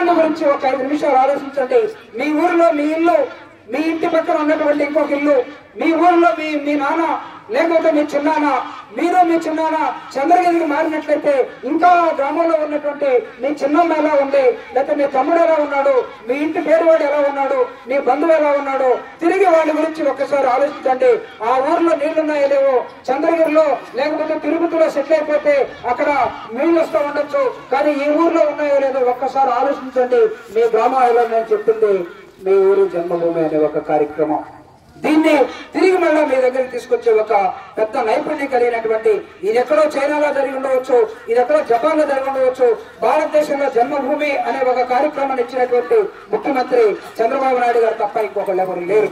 గ్రామాన్ని గురించి ఒక ఐదు నిమిషాలు ఆలోచించండి మీ ఊరిలో మీ ఇల్లు మీ ఇంటి పక్కన ఉన్నటువంటి ఇంకొక ఇల్లు మీ ఊరిలో మీ మీ నాన్న లేకపోతే మీ చిన్నాన్న మీరు మీ చిన్నాన్న చంద్రగిరికి మారినట్లయితే ఇంకా గ్రామంలో ఉన్నటువంటి మీ చిన్నమ్మ ఎలా ఉంది లేకపోతే మీ తమ్ముడు ఎలా ఉన్నాడు మీ ఇంటి పేరువాడు ఎలా ఉన్నాడు మీ బంధువు ఎలా ఉన్నాడు తిరిగి వాళ్ళ గురించి ఒక్కసారి ఆలోచించండి ఆ ఊర్లో నీళ్లున్నాయో లేవో చంద్రగిరిలో లేకపోతే తిరుపతిలో సెటిల్ అయిపోతే అక్కడ నీళ్లు వస్తూ ఉండొచ్చు కానీ ఈ ఊర్లో ఉన్నాయో లేదో ఒక్కసారి ఆలోచించండి మీ గ్రామాలలో నేను చెప్తుంది మీ ఊరు జన్మభూమి అనే ఒక కార్యక్రమం దీన్ని తిరిగి మళ్ళా మీ దగ్గరికి తీసుకొచ్చే ఒక పెద్ద నైపుణ్యం కలిగినటువంటి ఇది ఎక్కడో చైనాలో జరిగి ఉండవచ్చు ఇది ఎక్కడో జపాన్ లో జరిగి ఉండవచ్చు భారతదేశంలో జన్మభూమి అనే ఒక కార్యక్రమాన్ని ఇచ్చినటువంటి ముఖ్యమంత్రి చంద్రబాబు నాయుడు గారు తప్ప ఇంకొకళ్ళు ఎవరు లేరు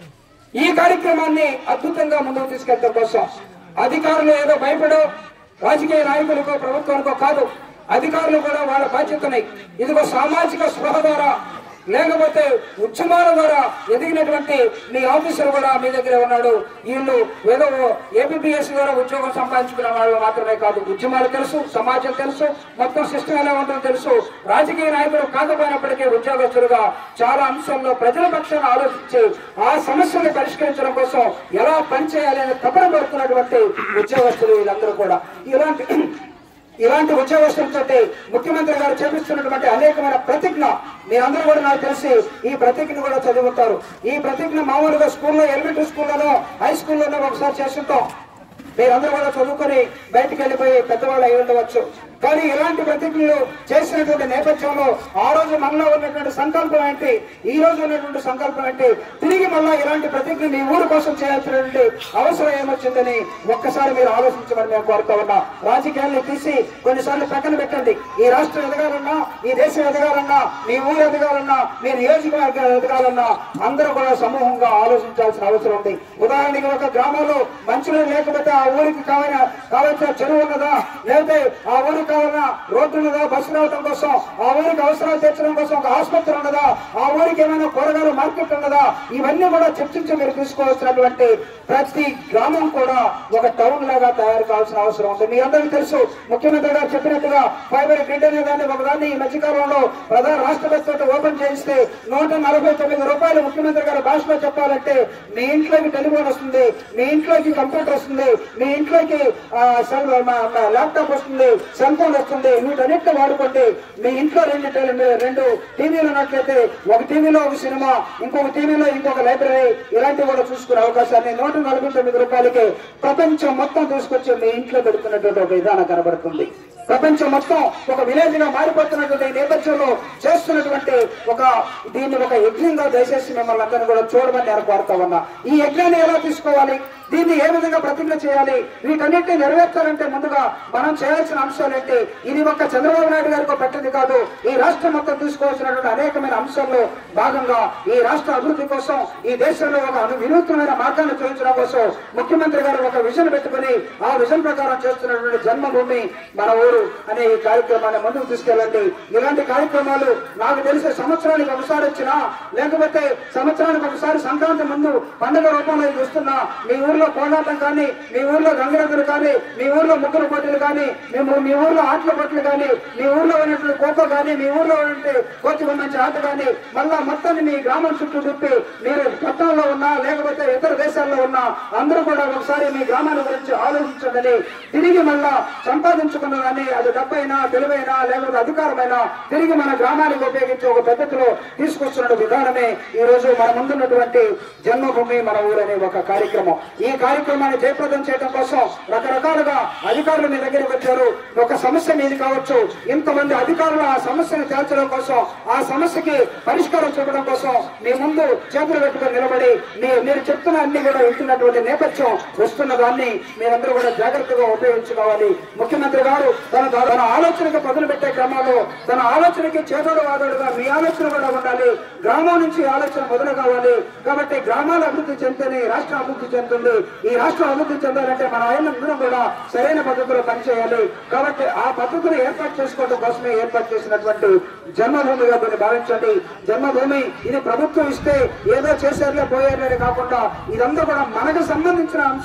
ఈ కార్యక్రమాన్ని అద్భుతంగా ముందుకు తీసుకెళ్లడం కోసం అధికారులు ఏదో భయపడో రాజకీయ నాయకులకో ప్రభుత్వానికో కాదు అధికారులు కూడా వాళ్ళ బాధ్యతని ఇదిగో సామాజిక స్పృహ ద్వారా లేకపోతే ఉద్యమాల ద్వారా ఎదిగినటువంటి మీ ఆఫీసర్ కూడా మీ దగ్గర ఉన్నాడు వీళ్ళు ఏదో ఏపీఎస్ ద్వారా ఉద్యోగం సంపాదించుకున్న వాళ్ళు మాత్రమే కాదు ఉద్యమాలు తెలుసు సమాజం తెలుసు మొత్తం సిస్టమ్ ఎలా ఉంటుందో తెలుసు రాజకీయ నాయకులు కాకపోయినప్పటికీ ఉద్యోగస్తులుగా చాలా అంశాల్లో ప్రజల పక్షాన ఆలోచించి ఆ సమస్యను పరిష్కరించడం కోసం ఎలా పనిచేయాలి అనే తపన పడుతున్నటువంటి ఉద్యోగస్తులు వీళ్ళందరూ కూడా ఇలాంటి ఇలాంటి ఉద్యోగస్తులతో ముఖ్యమంత్రి గారు చేపిస్తున్నటువంటి అనేకమైన ప్రతిజ్ఞ మీరందరూ కూడా నాకు తెలిసి ఈ ప్రతిజ్ఞ కూడా చదువుతారు ఈ ప్రతిజ్ఞ మామూలుగా స్కూల్లో ఎలిమెంటరీ స్కూల్లోనో హై స్కూల్లోనో ఒకసారి చేస్తుంటాం మీరందరూ కూడా చదువుకొని బయటికి వెళ్ళిపోయి పెద్దవాళ్ళు అయి ఉండవచ్చు కానీ ఇలాంటి ప్రతిజ్ఞలు చేసినటువంటి నేపథ్యంలో ఆ రోజు మనలో ఉన్నటువంటి సంకల్పం ఏంటి ఈ రోజు ఉన్నటువంటి సంకల్పం ఏంటి తిరిగి మళ్ళా ఇలాంటి ప్రతిజ్ఞ మీ ఊరు కోసం చేయాల్సినటువంటి అవసరం ఏమొచ్చిందని ఒక్కసారి మీరు ఆలోచించమని మేము కోరుతా ఉన్నాం రాజకీయాల్ని తీసి కొన్నిసార్లు పక్కన పెట్టండి ఈ రాష్ట్రం ఎదగాలన్నా ఈ దేశం ఎదగాలన్నా మీ ఊరు ఎదగాలన్నా మీ నియోజకవర్గం ఎదగాలన్నా అందరూ కూడా సమూహంగా ఆలోచించాల్సిన అవసరం ఉంది ఉదాహరణకి ఒక గ్రామంలో మంచినీళ్ళు లేకపోతే ఆ ఊరికి కావాల కావాల్సిన చెరువు ఉన్నదా లేకపోతే ఆ ఊరికి కావాలన్నా రోడ్డు ఉన్నదా బస్సు రావడం కోసం ఆ ఊరికి అవసరాలు తీర్చడం కోసం ఒక ఆసుపత్రి ఉన్నదా ఆ ఊరికి ఏమైనా కూరగాయల మార్కెట్ ఉన్నదా ఇవన్నీ కూడా చర్చించి మీరు తీసుకోవాల్సినటువంటి ప్రతి గ్రామం కూడా ఒక టౌన్ లాగా తయారు కావాల్సిన అవసరం ఉంది మీ అందరికీ తెలుసు ముఖ్యమంత్రి గారు చెప్పినట్టుగా ఫైబర్ గ్రిడ్ అనే దాన్ని ఒకదాన్ని ఈ మధ్యకాలంలో ప్రధాన రాష్ట్రపతి ఓపెన్ చేయిస్తే నూట నలభై తొమ్మిది రూపాయలు ముఖ్యమంత్రి గారి భాషలో చెప్పాలంటే మీ ఇంట్లోకి టెలిఫోన్ వస్తుంది మీ ఇంట్లోకి కంప్యూటర్ వస్తుంది మీ ఇంట్లోకి ఆ, సెల్ మా- మా ల్యాప్టాప్ వస్తుంది సెల్ ఫోన్ వస్తుంది వీటన్నిటిని వాడుకోండి మీ ఇంట్లో రెండు టెలి- రెండు టీవీలు ఉన్నట్లయితే ఒక టీవీలో ఒక సినిమా ఇంకొక టీవీలో ఇంకొక లైబ్రరీ ఇలాంటివి కూడా చూసుకునే అవకాశాన్ని నూట నలభై తొమ్మిది రూపాయలకి ప్రపంచం మొత్తం తీసుకొచ్చి మీ ఇంట్లో పెడుతున్నటువంటి ఒక విధానం కనబడుతుంది ప్రపంచం మొత్తం ఒక విలేజ్ గా మారిపోతున్నటువంటి ఈ నేపథ్యంలో చేస్తున్నటువంటి ఒక దీన్ని ఒక యజ్ఞంగా దయచేసి మిమ్మల్ని అందరినీ కూడా చూడమని నేను కోరుతా ఉన్నా ఈ యజ్ఞాన్ని ఎలా తీసుకోవాలి దీన్ని ఏ విధంగా ప్రతిజ్ఞ చేయాలి వీటన్నిటిని నెరవేర్చాలంటే ముందుగా మనం చేయాల్సిన అంశాలు ఏంటి ఇది ఒక్క చంద్రబాబు నాయుడు గారికి పెట్టింది కాదు ఈ రాష్ట్రం మొత్తం తీసుకోవాల్సినటువంటి అనేకమైన అంశాల్లో భాగంగా ఈ రాష్ట్ర అభివృద్ధి కోసం ఈ దేశంలో ఒక అను- వినూత్నమైన మార్గాన్ని చూపించడం కోసం ముఖ్యమంత్రి గారు ఒక విజన్ పెట్టుకుని ఆ విజన్ ప్రకారం చేస్తున్నటువంటి జన్మభూమి మన ఊరు అనే ఈ కార్యక్రమాన్ని ముందుకు తీసుకెళ్ళండి ఇలాంటి కార్యక్రమాలు నాకు తెలిసే సంవత్సరానికి ఒకసారి వచ్చినా లేకపోతే సంవత్సరానికి ఒకసారి సంక్రాంతి ముందు పండుగ రూపంలో ఇది వస్తున్నా మీ ఊర్లో కోలాటం కానీ మీ ఊర్లో గంగరద్దులు కానీ మీ ఊర్లో ముగ్గురు పోటీలు కానీ మేము మీ ఊర్లో ఆటల పోటీలు కానీ మీ ఊర్లో ఉన్నటువంటి ఖోఖో కానీ మీ ఊర్లో ఉన్నటువంటి కోచి మంచి ఆట కానీ మళ్ళా మొత్తాన్ని మీ గ్రామం చుట్టూ తిప్పి మీరు పట్టణంలో ఉన్నా లేకపోతే ఇతర దేశాల్లో ఉన్నా అందరూ కూడా ఒకసారి మీ గ్రామాల గురించి ఆలోచించండి తిరిగి మళ్ళా సంపాదించుకున్న దాన్ని అది డబ్బైనా తెలివైనా లేకపోతే అధికారమైనా తిరిగి మన గ్రామానికి ఉపయోగించే ఒక పద్ధతిలో తీసుకొస్తున్న విధానమే ఈ రోజు మన ముందున్నటువంటి జన్మభూమి మన ఊరు అనే ఒక కార్యక్రమం ఈ కార్యక్రమాన్ని జయప్రదం చేయడం కోసం రకరకాలుగా అధికారులు మీ దగ్గరికి వచ్చారు ఒక సమస్య మీది కావచ్చు ఇంతమంది అధికారులు ఆ సమస్యను తేల్చడం కోసం ఆ సమస్యకి పరిష్కారం చూపడం కోసం మీ ముందు చేతులు పెట్టుకొని నిలబడి మీ మీరు చెప్తున్న అన్ని కూడా వింటున్నటువంటి నేపథ్యం వస్తున్న దాన్ని మీరందరూ కూడా జాగ్రత్తగా ఉపయోగించుకోవాలి ముఖ్యమంత్రి గారు తన తన ఆలోచనకు పదులు పెట్టే క్రమంలో తన ఆలోచనకి చేదోడు వాదోడుగా మీ ఆలోచన కూడా ఉండాలి గ్రామం నుంచి ఆలోచన మొదలు కావాలి కాబట్టి గ్రామాల అభివృద్ధి చెందితేనే ఈ రాష్ట్రం అభివృద్ధి చెందుతుంది ఈ రాష్ట్రం అభివృద్ధి చెందాలంటే మన ఆయన అందరం కూడా సరైన పద్ధతిలో పనిచేయాలి కాబట్టి ఆ పద్ధతిని ఏర్పాటు చేసుకోవడం కోసమే ఏర్పాటు చేసినటువంటి జన్మభూమిగా దీన్ని భావించండి జన్మభూమి ఇది ప్రభుత్వం ఇస్తే ఏదో చేశారులే పోయారులే కాకుండా ఇదంతా కూడా మనకు సంబంధించిన అంశం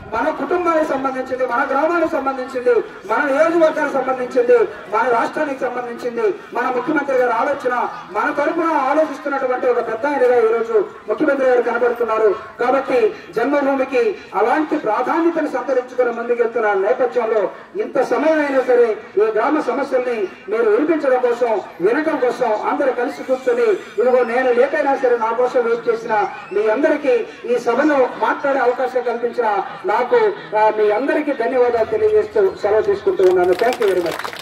మన కుటుంబానికి సంబంధించింది మన గ్రామానికి సంబంధించింది మన నియోజకవర్గానికి సంబంధించింది మన రాష్ట్రానికి సంబంధించింది మన ముఖ్యమంత్రి గారి ఆలోచన మన తరపున ఆలోచిస్తున్నటువంటి ఒక పెద్ద ఆయనగా ఈ రోజు ముఖ్యమంత్రి గారు కనబడుతున్నారు కాబట్టి జన్మభూమికి అలాంటి ప్రాధాన్యతను సంతరించుకుని ముందుకెళ్తున్న నేపథ్యంలో ఇంత సమయం అయినా సరే ఈ గ్రామ సమస్యల్ని మీరు వినిపించడం కోసం వినటం కోసం అందరూ కలిసి కూర్చొని ఇదిగో నేను లేకైనా సరే నా కోసం వెయిట్ చేసిన మీ అందరికీ ఈ సభలో మాట్లాడే అవకాశం కల్పించిన నాకు ఆ, మీ అందరికీ ధన్యవాదాలు తెలియజేస్తూ సెలవు తీసుకుంటూ ఉన్నాను థ్యాంక్ యూ వెరీ మచ్